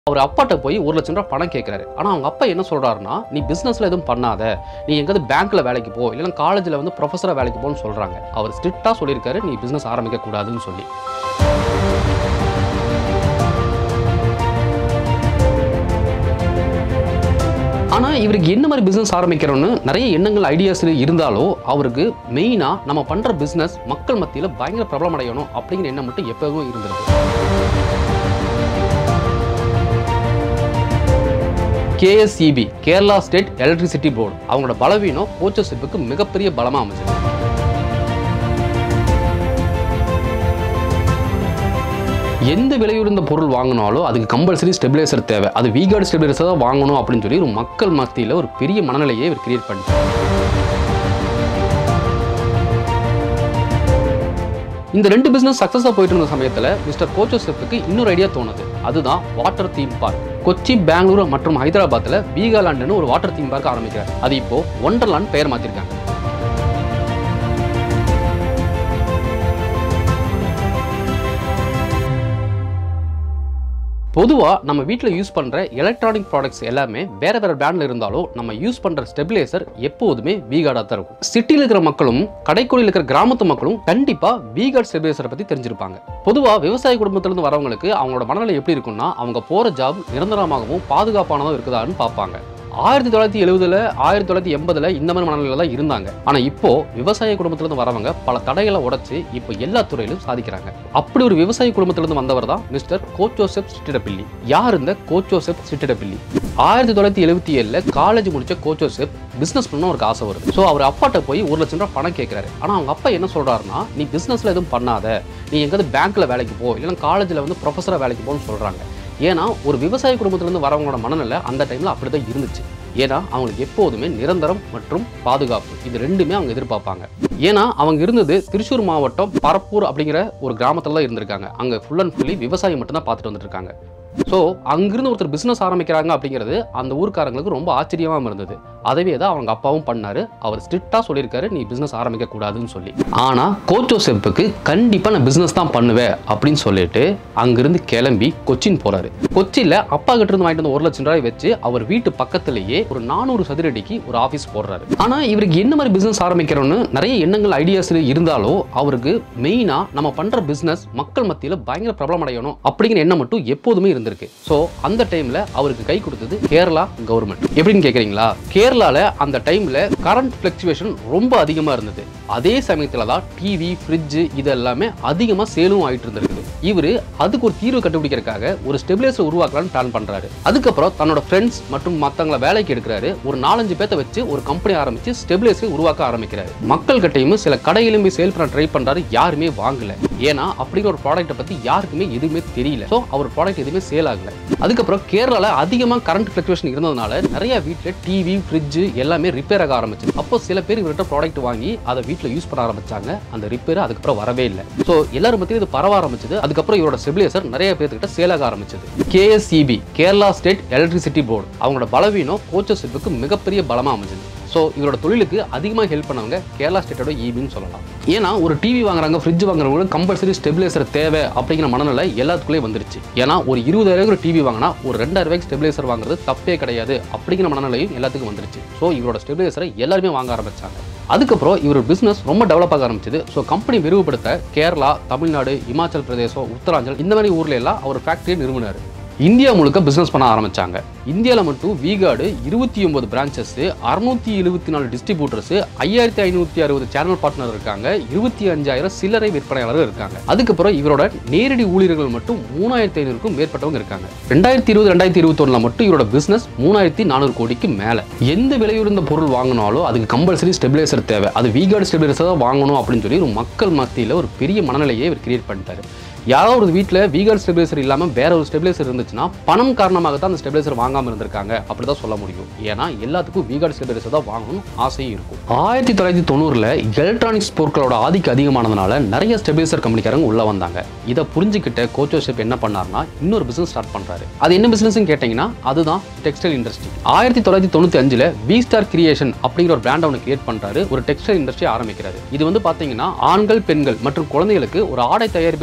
அவர் அப்பாட்ட போய் ஒரு லட்சம் ரூபாய் பணம் கேட்குறாரு ஆனால் அவங்க அப்பா என்ன சொல்றாருன்னா நீ பிஸ்னஸில் எதுவும் பண்ணாத நீ எங்கேயாவது பேங்க்கில் வேலைக்கு போ இல்லைன்னா காலேஜில் வந்து ப்ரொஃபஸராக வேலைக்கு போன்னு சொல்கிறாங்க அவர் ஸ்ட்ரிக்டாக சொல்லியிருக்காரு நீ பிஸ்னஸ் ஆரம்பிக்க கூடாதுன்னு சொல்லி ஆனால் இவருக்கு என்ன மாதிரி பிஸ்னஸ் ஆரம்பிக்கிறோன்னு நிறைய எண்ணங்கள் ஐடியாஸ் இருந்தாலும் அவருக்கு மெயினாக நம்ம பண்ணுற பிஸ்னஸ் மக்கள் மத்தியில் பயங்கர பிரபலம் அடையணும் அப்படிங்கிற எண்ணம் மட்டும் எப்பவும் இருந்திருக்கு KSEB Kerala state electricity board அவங்களோட பலவீனம் கோச்சர்ஷிப்புக்கு மிகப்பெரிய பலமாக அமைஞ்சது எந்த விலையுறந்த பொருள் வாங்கினாலும் அதுக்கு கம்பல்சரி ஸ்டெபிலைசர் தேவை அது வீகார்டு ஸ்டெபிலைசர் தான் வாங்கணும் அப்படின்னு சொல்லி ஒரு மக்கள் மத்தியில் ஒரு பெரிய மனநிலையை இவர் கிரியேட் பண்ணிட்டார் இந்த ரெண்டு பிசினஸ் சக்ஸஸாக போயிட்டு இருந்த சமயத்தில் மிஸ்டர் கோச்சோசெஃப்க்கு இன்னொரு ஐடியா தோணுது அதுதான் water theme park Kochi Bengaluru மற்றும் ஹைதராபாத்தில் வீகாலாண்டுன்னு ஒரு வாட்டர் தீம் பார்க் ஆரம்பிக்கிறார் அது இப்போ ஒண்டர்லாண்ட் பெயர் மாற்றிருக்காங்க பொதுவாக நம்ம வீட்டில் யூஸ் பண்ணுற எலக்ட்ரானிக் ப்ராடக்ட்ஸ் எல்லாமே வேற வேற பிராண்டில் இருந்தாலும் நம்ம யூஸ் பண்ணுற ஸ்டெபிலைசர் எப்போதுமே வீகார்டாக தான் இருக்கும் சிட்டியில் இருக்கிற மக்களும் கடைக்குடியில் இருக்கிற கிராமத்து மக்களும் கண்டிப்பாக வீகார்ட் ஸ்டெபிலைசரை பற்றி தெரிஞ்சிருப்பாங்க பொதுவாக விவசாய குடும்பத்திலிருந்து வரவங்களுக்கு அவங்களோட மனநிலை எப்படி இருக்கும்னா அவங்க போகிற ஜாப் நிரந்தரமாகவும் பாதுகாப்பானதும் இருக்குதான்னு பார்ப்பாங்க ஆயிரத்தி தொள்ளாயிரத்தி எழுபதுல ஆயிரத்தி தொள்ளாயிரத்தி எண்பதுல இந்த மாதிரி மனநிலையில தான் இருந்தாங்க ஆனா இப்போ விவசாய குடும்பத்திலிருந்து வரவங்க பல தடைகளை உடைச்சு இப்போ எல்லா துறையிலும் சாதிக்கிறாங்க அப்படி ஒரு விவசாய குடும்பத்திலிருந்து வந்தவர் தான் மிஸ்டர் கோச்சோசெப் சிட்டிடப்பிள்ளி யார் இந்த கோச்சோசெப் சிட்டிடப்பிள்ளி ஆயிரத்தி தொள்ளாயிரத்தி எழுபத்தி ஏழுல காலேஜ் முடிச்ச கோச்சோசெப் பிசினஸ் பண்ண அவருக்கு ஆசை வருது ஸோ அவர் அப்பாட்ட போய் ஒரு லட்சம் ரூபாய் பணம் கேட்கிறாரு ஆனா அவங்க அப்பா என்ன சொல்றாருன்னா நீ பிசினஸ்ல எதுவும் பண்ணாத நீ எங்கேயாவது பேங்க்ல வேலைக்கு போ இல்லைன்னா காலேஜில் வந்து ப்ரொஃபஸரா வேலைக்கு போன்னு சொல்றாங்க ஏன்னா ஒரு விவசாய குடும்பத்திலேருந்து வரவங்களோட மனநிலை அந்த டைமில் அப்படி தான் இருந்துச்சு ஏன்னா அவங்களுக்கு எப்போதுமே நிரந்தரம் மற்றும் பாதுகாப்பு இது ரெண்டுமே அவங்க எதிர்பார்ப்பாங்க ஏன்னா அவங்க இருந்தது திருச்சூர் மாவட்டம் பரப்பூர் அப்படிங்கிற ஒரு கிராமத்தில் தான் இருந்திருக்காங்க அங்கே ஃபுல் அண்ட் ஃபுல்லி விவசாயம் மட்டும்தான் பார்த்துட்டு வந்துட்டு இருக்காங்க ஸோ அங்கிருந்து ஒருத்தர் பிஸ்னஸ் ஆரம்பிக்கிறாங்க அப்படிங்கிறது அந்த ஊர்க்காரங்களுக்கு ரொம்ப ஆச்சரியமாக இருந்தது அதவே தான் அவங்க அப்பாவும் பண்ணாரு அவர் ஸ்ட்ரிக்டாக சொல்லியிருக்காரு நீ பிஸ்னஸ் ஆரம்பிக்க கூடாதுன்னு சொல்லி ஆனால் கோச்சோ செப்புக்கு கண்டிப்பாக நான் பிஸ்னஸ் தான் பண்ணுவேன் அப்படின்னு சொல்லிட்டு அங்கிருந்து கிளம்பி கொச்சின் போறாரு கொச்சியில் அப்பா கிட்ட இருந்து வாங்கிட்டு வந்த ஒரு லட்சம் ரூபாய் வச்சு அவர் வீட்டு பக்கத்திலேயே ஒரு நானூறு சதுரடிக்கு ஒரு ஆஃபீஸ் போடுறாரு ஆனால் இவருக்கு என்ன மாதிரி பிஸ்னஸ் ஆரம்பிக்கிறோன்னு நிறைய எண்ணங்கள் ஐடியாஸ் இருந்தாலும் அவருக்கு மெயினாக நம்ம பண்ணுற பிஸ்னஸ் மக்கள் மத்தியில் பயங்கர பிரபலம் அடையணும் அப்படிங்கிற எண்ணம் மட்டும் எப்போதுமே இருந்திருக்கு ஸோ அந்த டைமில் அவருக்கு கை கொடுத்தது கேரளா கவர்மெண்ட் எப்படின்னு கேட்குறீங்களா கேரளால அந்த டைமில் கரண்ட் ஃப்ளக்சுவேஷன் ரொம்ப அதிகமாக இருந்தது அதே சமயத்தில் தான் டிவி ஃப்ரிட்ஜு இது எல்லாமே அதிகமாக சேலும் ஆகிட்டு இருந்திருக்குது இவர் அதுக்கு ஒரு தீர்வு கண்டுபிடிக்கிறதுக்காக ஒரு ஸ்டெபிலைசர் உருவாக்கலாம்னு பிளான் பண்ணுறாரு அதுக்கப்புறம் தன்னோட ஃப்ரெண்ட்ஸ் மற்றும் மற்றவங்கள வேலைக்கு எடுக்கிறாரு ஒரு நாலஞ்சு பேர்த்த வச்சு ஒரு கம்பெனி ஆரம்பிச்சு ஸ்டெபிலைசர் உருவாக்க ஆரம்பிக்கிறாரு மக்கள் கிட்டையும் சில கடையிலும் போய் சேல் பண்ண ட்ரை பண்ணுறாரு யாருமே வாங்கல ஏன்னா அப்படிங்கிற ஒரு ப்ராடக்ட்டை பற்றி யாருக்குமே எதுவுமே தெரியல ஸோ அவர் ப்ராடக்ட் எதுவுமே சேல் ஆகல அதுக்கப்புறம் கேரளால அதிகமாக கரண்ட் ஃப்ளக்சுவேஷன் இருந்ததுனால நிறைய வீட்டில் டிவி ஃப்ரிட்ஜு எல்லாமே ரிப்பேர் ஆக ஆரம்பிச்சு அப்போ சில பேர் இவர்கிட்ட ப்ராடக்ட் வாங்கி அதை வீட்டில் யூஸ் பண்ண ஆரம்பிச்சாங்க அந்த ரிப்பேர் அதுக்கப்புறம் வரவே இல்லை ஸோ எல்லாரும் மத்தியும் இது பரவ ஆரம்பிச்சது அதுக்கப்புறம் இவரோட ஸ்டெபிலைசர் நிறைய பேர்த்துக்கிட்ட சேல் ஆக ஆரம்பிச்சது KSEB Kerala state electricity board அவங்களோட பலவீனம் கோச்சர்ஷிப்புக்கு மிகப்பெரிய பலமாக அமைஞ்சது ஸோ இவரோட தொழிலுக்கு அதிகமாக ஹெல்ப் பண்ணவங்க கேரளா ஸ்டேட்டோட ஈபின்னு சொல்லலாம் ஏன்னா ஒரு டிவி வாங்குறாங்க ஃப்ரிட்ஜ் வாங்குறவங்களுக்கு கம்பல்சரி ஸ்டெபிலைசர் தேவை அப்படிங்கிற மனநிலை எல்லாத்துக்குள்ளே வந்துருச்சு ஏன்னா ஒரு இருபதாயிரம் டிவி வாங்கினா ஒரு ரெண்டாயிரம் ரூபாய்க்கு ஸ்டெபிலைசர் வாங்குறது தப்பே கிடையாது அப்படிங்கிற மனநிலையும் எல்லாத்துக்கும் வந்துருச்சு ஸோ இவரோட ஸ்டெபிலைசரை எல்லாருமே வாங்க ஆரம்பிச்சாங்க அதுக்கப்புறம் இவர் பிசினஸ் ரொம்ப டெவலப் ஆக ஆரம்பிச்சது ஸோ கம்பெனி விரிவுபடுத்த கேரளா தமிழ்நாடு இமாச்சல் பிரதேசம் உத்தராஞ்சல் இந்த மாதிரி ஊர்ல எல்லாம் அவர் ஃபேக்டரியை நிறுவனார் இந்தியா முழுக்க பிசினஸ் பண்ண ஆரம்பிச்சாங்க இந்தியாவில் மட்டும் வீகார்டு இருபத்தி ஒன்பது பிரான்ச்சஸ் அறுநூத்தி எழுபத்தி நாலு டிஸ்ட்ரிபியூட்டர்ஸ் ஐயாயிரத்தி ஐநூத்தி அறுபது சேனல் பார்ட்னர் இருக்காங்க இருபத்தி அஞ்சாயிரம் சில்லறை விற்பனையாளர்கள் இருக்காங்க அதுக்கப்புறம் இவரோட நேரடி ஊழியர்கள் மட்டும் மூணாயிரத்தி ஐநூறுக்கும் மேற்பட்டவங்க இருக்காங்க ரெண்டாயிரத்தி இருபது ரெண்டாயிரத்தி இருபத்தொன்னுல மட்டும் இவரோட பிசினஸ் மூணாயிரத்தி நானூறு கோடிக்கு மேல எந்த விலையுறந்த பொருள் வாங்கினாலும் அதுக்கு கம்பல்சரி ஸ்டெபிலைசர் தேவை அது வீகார்டு ஸ்டெபிலைசர் தான் வாங்கணும் அப்படின்னு சொல்லி ஒரு மக்கள் மத்தியில் ஒரு பெரிய மனநிலையை இவர் கிரியேட் பண்ணிட்டாரு யாராவது ஒரு வீட்டில் வீகர் ஸ்டெபிலைசர் இல்லாமல் வேற ஒரு ஸ்டெபிலைசர் இருந்துச்சுன்னா பணம் காரணமாக தான் அந்த ஸ்டெபிலைசர் வாங்காமல் இருந்திருக்காங்க அப்படி தான் சொல்ல முடியும் ஏன்னா எல்லாத்துக்கும் வீகர் ஸ்டெபிலைசர் தான் வாங்கணும் ஆசையும் இருக்கும் ஆயிரத்தி தொள்ளாயிரத்தி தொண்ணூறில் எலக்ட்ரானிக்ஸ் பொருட்களோட ஆதிக்கம் அதிகமானதுனால நிறைய ஸ்டெபிலைசர் கம்பெனிக்காரங்க உள்ள வந்தாங்க இதை புரிஞ்சுக்கிட்ட கோச்சோஷிப் என்ன பண்ணாருன்னா இன்னொரு பிசினஸ் ஸ்டார்ட் பண்றாரு அது என்ன பிசினஸ்னு கேட்டிங்கன்னா அதுதான் டெக்ஸ்டைல் இண்டஸ்ட்ரி ஆயிரத்தி தொள்ளாயிரத்தி தொண்ணூற்றி அஞ்சில் வி ஸ்டார் கிரியேஷன் அப்படிங்கிற ஒரு பிராண்ட் ஒன்று கிரியேட் பண்றாரு ஒரு டெக்ஸ்டைல் இண்டஸ்ட்ரி ஆரம்பிக்கிறாரு இது வந்து பார்த்தீங்கன்னா ஆண்கள் பெண்கள் மற்றும் குழந்தைகளுக்கு ஒரு ஆடை தயாரிப்பு கம்பெனியா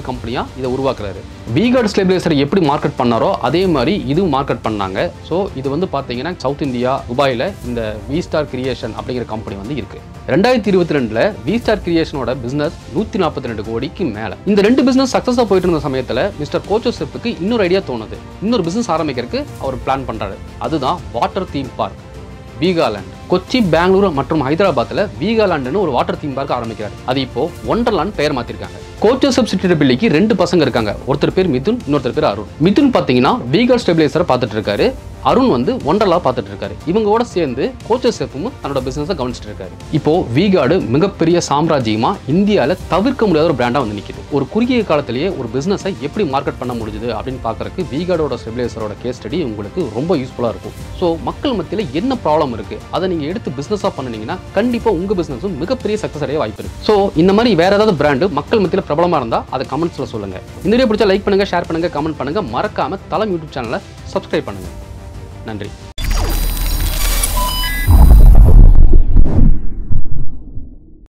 இதை உருவாக்குறாரு வீகார்டு ஸ்டெபிலைசர் எப்படி மார்க்கெட் பண்ணாரோ அதே மாதிரி இதுவும் மார்க்கெட் பண்ணாங்க ஸோ இது வந்து பார்த்தீங்கன்னா சவுத் இந்தியா துபாயில் இந்த வி ஸ்டார் கிரியேஷன் அப்படிங்கிற கம்பெனி வந்து இருக்கு ரெண்டாயிரத்தி இருபத்தி ரெண்டில் வி ஸ்டார் கிரியேஷனோட பிஸ்னஸ் நூற்றி நாற்பத்தி ரெண்டு கோடிக்கு மேலே இந்த ரெண்டு பிஸ்னஸ் சக்ஸஸாக போயிட்டு இருந்த சமயத்தில் மிஸ்டர் கோச்சோசெப்புக்கு இன்னொரு ஐடியா தோணுது இன்னொரு பிஸ்னஸ் ஆரம்பிக்கிறதுக்கு அவர் பிளான் பண்ணுறாரு அதுதான் water theme park Veegaland Kochi Bengaluru மற்றும் ஹைதராபாத்தில் வீகாலேண்டுன்னு ஒரு வாட்டர் தீம் பார்க் ஆரம்பிக்கிறார் அது இப்போ ஒண்டர்லாண்ட் பெயர் மாத்திருக்காங்க கோச்சோசப் சிட்டிடபிள்ளிக்கு ரெண்டு பசங்க இருக்காங்க ஒருத்தர் பேர் மிதுன் இன்னொருத்தர் பேர் அருண் மிதுன் பார்த்தீங்கன்னா வீகால் ஸ்டெபிலைசரை பார்த்துட்டு இருக்காரு அருண் வந்து ஒண்டர்லா பார்த்துட்டு இருக்காரு இவங்களோட சேர்ந்து கோச்சோசெப்பும் தன்னோட பிசினஸை கவனிச்சிட்டு இருக்காரு இப்போ வீகார்டு மிகப்பெரிய சாம்ராஜ்யமா இந்தியாவில் தவிர்க்க முடியாத ஒரு பிராண்டா வந்து நிக்குது ஒரு குறுகிய காலத்திலேயே ஒரு பிசினஸை எப்படி மார்க்கெட் பண்ண முடியுது அப்படின்னு பார்க்கறதுக்கு வீகார்டோட ஸ்டெபிலைசரோட கேஸ் ஸ்டடி உங்களுக்கு ரொம்ப யூஸ்ஃபுல்லாக இருக்கும் ஸோ மக்கள் மத்தியில் என்ன ப்ராப்ளம் இருக்கு அதை நீங்க எடுத்து பிசினஸாக பண்ணுனீங்கன்னா கண்டிப்பா உங்க பிசினஸும் மிகப்பெரிய சக்ஸஸ் அடைய வாய்ப்பு இருக்கு ஸோ இந்த மாதிரி வேற ஏதாவது பிராண்டு மக்கள் மத்தியில் பிரபலமா இருந்தா அதை கமெண்ட்ஸ்ல சொல்லுங்க இந்த வீடியோ பிடிச்சா லைக் பண்ணுங்க ஷேர் பண்ணுங்க கமெண்ட் பண்ணுங்க மறக்காம தலம் யூடியூப் சேனலை சப்ஸ்கிரைப் பண்ணுங்க நன்றி